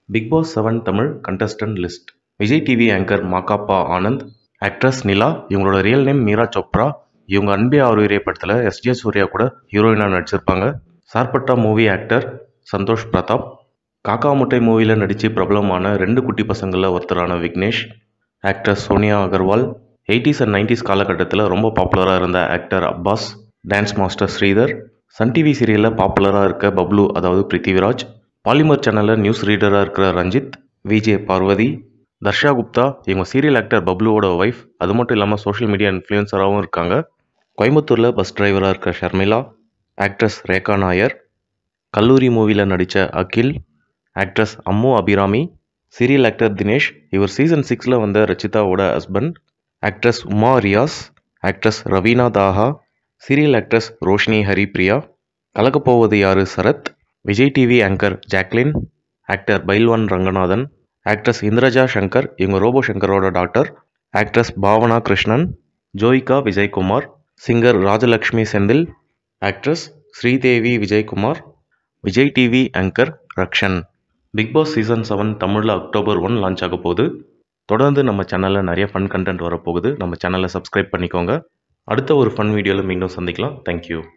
big Boss seven Tamil contestant list Vijay TV anchor Ma Ka Pa Anand actress Nila இவங்களோட real name Meera Chopra இவங்க அன்பே ஆறுயிரே படத்தில் எஸ்ஜே சூர்யா கூட ஹீரோயினாக நடிச்சிருப்பாங்க சார்பட்டா மூவி ஆக்டர் சந்தோஷ் பிரதாப் காக்கா முட்டை மூவியில் நடித்து பிரபலமான ரெண்டு குட்டி பசங்களில் ஒருத்தரான Vignesh actress Sonia Agarwal eighties and nineties காலகட்டத்தில் ரொம்ப பாப்புலராக இருந்த actor Abbas dance master Sridhar Sun TV சீரியலில் பாப்புலராக இருக்க பப்ளு அதாவது பிருத்திவிராஜ் பாலிமர் சேனலில் நியூஸ் ரீடராக இருக்கிற ரஞ்சித் விஜே பார்வதி தர்ஷா குப்தா இவங்க சீரியல் ஆக்டர் பப்ளுவோட ஒய்ஃப் அது மட்டும் இல்லாமல் சோஷியல் மீடியா இன்ஃப்ளூயன்சராகவும் இருக்காங்க கோயம்புத்தூரில் பஸ் டிரைவராக இருக்கிற ஷர்மிளா ஆக்ட்ரஸ் ரேகா நாயர் கல்லூரி மூவியில் நடித்த Akhil actress Ammu Abhirami serial actor Dinesh இவர் சீசன் சிக்ஸில் வந்த ரச்சிதாவோட husband actress Uma Riyaz actress Raveena Daha serial actress Roshini Haripriya Kalakkapovathu Yaaru Sarath Vijay TV anchor Jacqueline actor Bayilvan Ranganathan actress Indraja Shankar இவங்க ரோபோ சங்கரோட doctor actress Bhavana Krishnan Jovika Vijayakumar singer Rajalakshmi Senthil actress Sridevi Vijayakumar Vijay TV anchor Rakshan Bigg Boss season seven தமிழில் அக்டோபர் ஒன் லான்ச் ஆக போகுது தொடர்ந்து நம்ம சேனலில் நிறைய ஃபன் கண்டென்ட் வரப்போகுது நம்ம சேனலை சப்ஸ்கிரைப் பண்ணிக்கோங்க அடுத்த ஒரு ஃபன் வீடியோவில் மீண்டும் சந்திக்கலாம் தேங்க்யூ